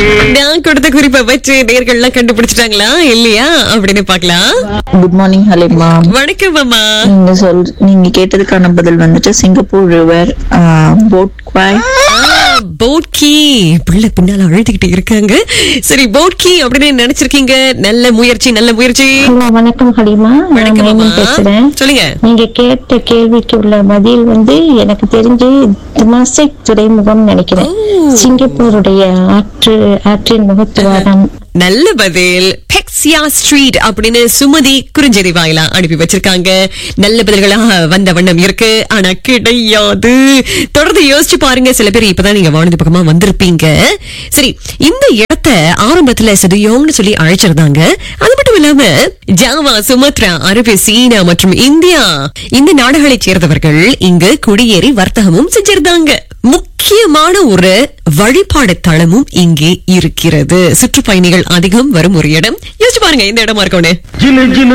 நான் கொடுத்த குறிப்பை வச்சு நேர்கள்லாம் கண்டுபிடிச்சிட்டாங்களா இல்லையா அப்படின்னு பார்க்கலாம் குட் மார்னிங் ஹலிமா வணக்கம் அம்மா நீங்க சொல் நீங்க கேட்டதுக்கான பதில் வந்துட்டு சிங்கப்பூர் ரிவர் போட் குவாய் போட்கி பிள்ளை பின்னால அழுதுகிட்டு இருக்காங்க சரி போட்கி அப்படின்னு நினைச்சிருக்கீங்க நல்ல முயற்சி நல்ல முயற்சி ஹலோ வணக்கம் ஹலிமா நான் வணக்கம் மைமன் அம்மா பேசுறேன் சொல்லுங்க நீங்க கேட்ட கேள்விக்கு உள்ள பதில் வந்து எனக்கு தெரிஞ்சு திமாசிக் துறைமுகம் நினைக்கிறேன் சிங்கப்பூருடைய ஆற்று ஆற்றின் முகத்துவாரம் நல்ல பதில் பெக்ஸியா ஸ்ட்ரீட் அப்படின்னு சுமதி குறுஞ்செய்தி வாயிலா அனுப்பி வச்சிருக்காங்க நல்ல பதில்களா வந்த வண்ணம் இருக்கு ஆனா கிடையாது தொடர்ந்து யோசிச்சு பாருங்க சில பேர் இப்பதான் நீங்க வானதி பக்கமா வந்திருப்பீங்க சரி இந்த இடத்த ஆரம்பத்துல சதுயோங்னு சொல்லி அழைச்சிருந்தாங்க அது மட்டும் இல்லாம ஜாவா சுமத்ரா அரபு சீனா மற்றும் இந்தியா இந்த நாடுகளைச் சேர்ந்தவர்கள் இங்கு குடியேறி வர்த்தகமும் செஞ்சிருந்தாங்க முக்கியமான ஒரு வழிபாடு தளமும் இங்கே இருக்கிறது சுற்றுப்பயணிகள் அதிகம் வரும் ஒரு இடம் யோசிச்சு பாருங்க இந்த இடமா இருக்கோன்னு